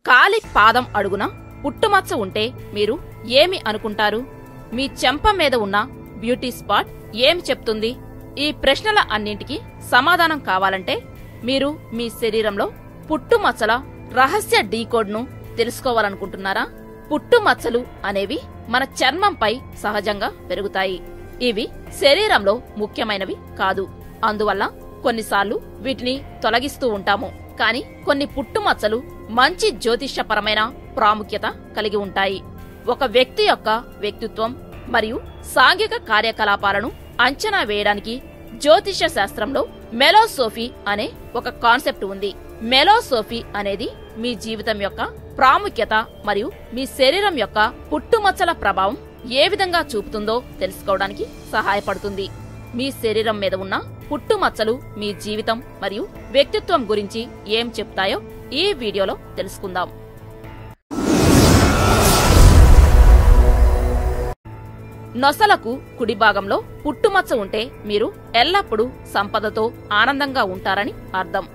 కాలి పాదం అడుగున పుట్టుమచ్చ ఉంటే మీరు ఏమి అనుకుంటారు మీ చెంప మీద ఉన్న బ్యూటీ స్పాట్ ఏం చెప్తుంది ఈ ప్రశ్నల అన్నింటికి సమాధానం కావాలంటే మీరు మీ శరీరంలో పుట్టుమచ్చల రహస్య డీకోడ్ను తెలుసుకోవాలనుకుంటున్నారా పుట్టుమచ్చలు అనేవి మన చర్మంపై సహజంగా పెరుగుతాయి ఇవి శరీరంలో ముఖ్యమైనవి కాదు అందువల్ల కొన్నిసార్లు వీటిని తొలగిస్తూ ఉంటాము కానీ కొన్ని పుట్టుమచ్చలు మంచి జ్యోతిష్యపరమైన ప్రాముఖ్యత కలిగి ఉంటాయి ఒక వ్యక్తి యొక్క వ్యక్తిత్వం మరియు సాంఘిక కార్యకలాపాలను అంచనా వేయడానికి జ్యోతిష శాస్త్రంలో మెలోసోఫీ అనే ఒక కాన్సెప్ట్ ఉంది మెలోసోఫీ అనేది మీ జీవితం యొక్క ప్రాముఖ్యత మరియు మీ శరీరం యొక్క పుట్టుమచ్చల ప్రభావం ఏ విధంగా చూపుతుందో తెలుసుకోవడానికి సహాయపడుతుంది మీ శరీరం మీద ఉన్న పుట్టుమచ్చలు మీ జీవితం మరియు వ్యక్తిత్వం గురించి ఏం చెప్తాయో ఈ వీడియోలో తెలుసుకుందాం నొసలకు కుడి భాగంలో పుట్టుమచ్చ ఉంటే మీరు ఎల్లప్పుడూ సంపదతో ఆనందంగా ఉంటారని అర్థం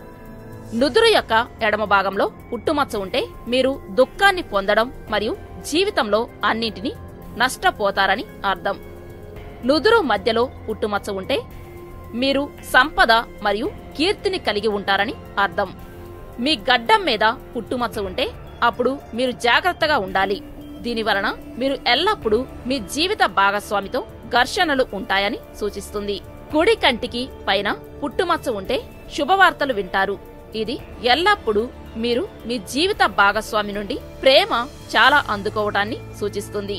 నుదురు యొక్క ఎడమ భాగంలో పుట్టుమచ్చ ఉంటే మీరు దుఃఖాన్ని పొందడం మరియు జీవితంలో అన్నింటినీ నష్టపోతారని అర్థం నుదురు మధ్యలో పుట్టుమచ్చ ఉంటే మీరు సంపద మరియు కీర్తిని కలిగి ఉంటారని అర్థం మీ గడ్డం మీద పుట్టుమచ్చ ఉంటే అప్పుడు మీరు జాగ్రత్తగా ఉండాలి దీని వలన మీరు ఎల్లప్పుడూ మీ జీవిత భాగస్వామితో ఘర్షణలు ఉంటాయని సూచిస్తుంది కుడి కంటికి పైన పుట్టుమచ్చ ఉంటే శుభవార్తలు వింటారు ఇది ఎల్లప్పుడూ మీరు మీ జీవిత భాగస్వామి నుండి ప్రేమ చాలా అందుకోవటాన్ని సూచిస్తుంది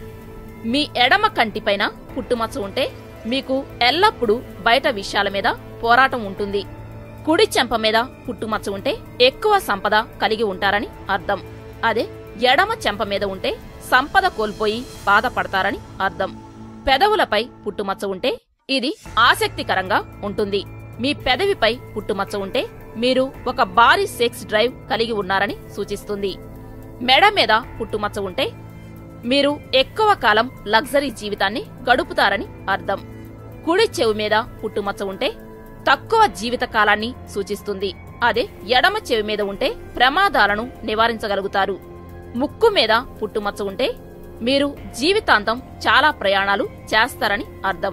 మీ ఎడమ కంటిపైన పుట్టుమచ్చ ఉంటే మీకు ఎల్లప్పుడూ బయట విషయాల మీద పోరాటం ఉంటుంది కుడి చెంప మీద పుట్టుమచ్చ ఉంటే ఎక్కువ సంపద కలిగి ఉంటారని అర్థం అదే ఎడమ చెంప మీద ఉంటే సంపద కోల్పోయి బాధపడతారని అర్థం పెదవులపై పుట్టుమచ్చ ఉంటే ఇది ఆసక్తికరంగా ఉంటుంది మీ పెదవిపై పుట్టుమచ్చ ఉంటే మీరు ఒక భారీ సెక్స్ డ్రైవ్ కలిగి ఉన్నారని సూచిస్తుంది మెడ మీద పుట్టుమచ్చ ఉంటే మీరు ఎక్కువ కాలం లగ్జరీ జీవితాన్ని గడుపుతారని అర్థం కుడి చెవి మీద పుట్టుమచ్చ ఉంటే తక్కువ జీవిత కాలాన్ని సూచిస్తుంది అదే ఎడమ చెవి మీద ఉంటే ప్రమాదాలను నివారించగలుగుతారు ముక్కు మీద పుట్టుమచ్చ ఉంటే మీరు జీవితాంతం చాలా ప్రయాణాలు చేస్తారని అర్థం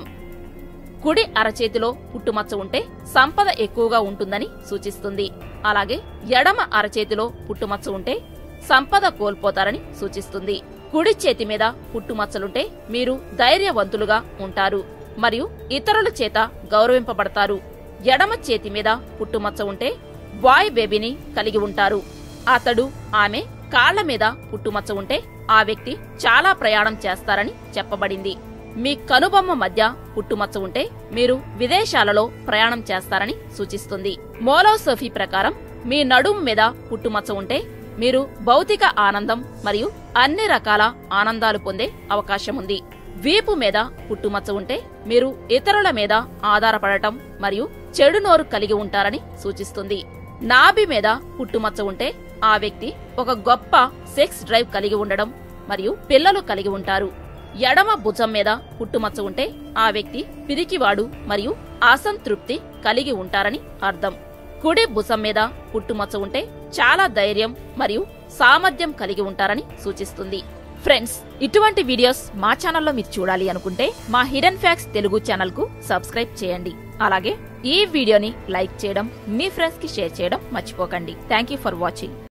కుడి అరచేతిలో పుట్టుమచ్చ ఉంటే సంపద ఎక్కువగా ఉంటుందని సూచిస్తుంది అలాగే ఎడమ అరచేతిలో పుట్టుమచ్చ ఉంటే సంపద కోల్పోతారని సూచిస్తుంది కుడి చేతి మీద పుట్టుమచ్చలుంటే మీరు ధైర్యవంతులుగా ఉంటారు మరియు ఇతరుల చేత గౌరవింపబడతారు ఎడమ చేతి మీద పుట్టుమచ్చ ఉంటే బాయ్ బేబీని కలిగి ఉంటారు అతడు ఆమె కాళ్ల మీద పుట్టుమచ్చ ఉంటే ఆ వ్యక్తి చాలా ప్రయాణం చేస్తారని చెప్పబడింది మీ కనుబొమ్మ మధ్య పుట్టుమచ్చ ఉంటే మీరు విదేశాలలో ప్రయాణం చేస్తారని సూచిస్తుంది మోలోసోఫీ ప్రకారం మీ నడుము మీద పుట్టుమచ్చ ఉంటే మీరు భౌతిక ఆనందం మరియు అన్ని రకాల ఆనందాలు పొందే అవకాశం ఉంది వీపు మీద పుట్టుమచ్చ ఉంటే మీరు ఇతరుల మీద ఆధారపడటం మరియు చెడు నోరు కలిగి ఉంటారని సూచిస్తుంది నాభి మీద పుట్టుమచ్చ ఉంటే ఆ వ్యక్తి ఒక గొప్ప సెక్స్ డ్రైవ్ కలిగి ఉండడం మరియు పిల్లలు కలిగి ఉంటారు ఎడమ భుజం మీద పుట్టుమచ్చ ఉంటే ఆ వ్యక్తి పిరికివాడు మరియు అసంతృప్తి కలిగి ఉంటారని అర్థం కుడి భుజం మీద పుట్టుమచ్చ ఉంటే చాలా ధైర్యం మరియు సామర్థ్యం కలిగి ఉంటారని సూచిస్తుంది ఫ్రెండ్స్ ఇటువంటి వీడియోస్ మా ఛానల్లో మీరు చూడాలి అనుకుంటే మా హిడెన్ ఫ్యాక్స్ తెలుగు ఛానల్ కు సబ్స్క్రైబ్ చేయండి అలాగే ఈ వీడియోని లైక్ చేయడం మీ ఫ్రెండ్స్ కి షేర్ చేయడం మర్చిపోకండి థ్యాంక్ యూ ఫర్ వాచింగ్